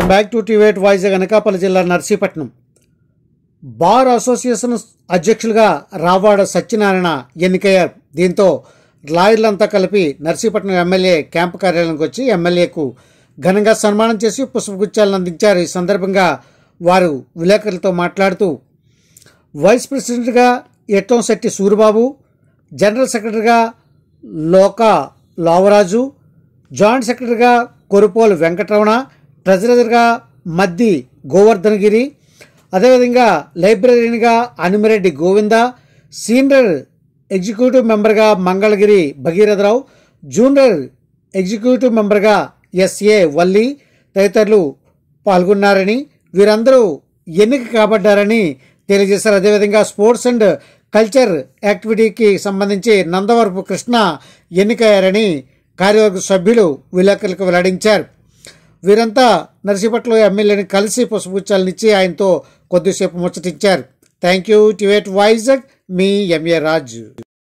back to టివేట్ వైజాగ్ అనకాపల్లి జిల్లా Narsipatnam bar association అధ్యక్షులుగా రావాడ సత్యనారాయణ ఎన్నికయ్యారు దీంతో లాయర్లంతా కలిపి నర్సీపట్నం ఎమ్మెల్యే క్యాంపు కార్యాలయానికి వచ్చి ఎమ్మెల్యేకు ఘనంగా సన్మానం చేసి పుష్పగుచ్చాలను అందించారు ఈ సందర్భంగా వారు విలేకరులతో మాట్లాడుతూ వైస్ ప్రెసిడెంట్గా ఎట్టంశెట్టి సూరిబాబు జనరల్ సెక్రటరీగా లోకా లావరాజు జాయింట్ సెక్రటరీగా కొరుపోలు వెంకటరమణ ట్రెజరర్గా మద్ది గోవర్ధనగిరి అదేవిధంగా లైబ్రరీనిగా అనిమిరెడ్డి గోవింద సీనియర్ ఎగ్జిక్యూటివ్ మెంబర్గా మంగళగిరి భగీరథరావు జూనియర్ ఎగ్జిక్యూటివ్ మెంబర్గా ఎస్ఏ వల్లి తదితరులు పాల్గొన్నారని వీరందరూ ఎన్నిక కాబడ్డారని తెలియజేశారు అదేవిధంగా స్పోర్ట్స్ అండ్ కల్చర్ యాక్టివిటీకి సంబంధించి నందవరపు కృష్ణ ఎన్నికయ్యారని కార్యవర్గ సభ్యులు విలేకరులకు వెల్లడించారు వీరంతా నర్సీపట్నం ఎమ్మెల్యేని కలిసి పుష్పగుచ్చాలనిచ్చి ఆయనతో కొద్దిసేపు ముచ్చటించారు థ్యాంక్ యూ టివేట్ వైజాగ్ మీ ఎంఏ రాజు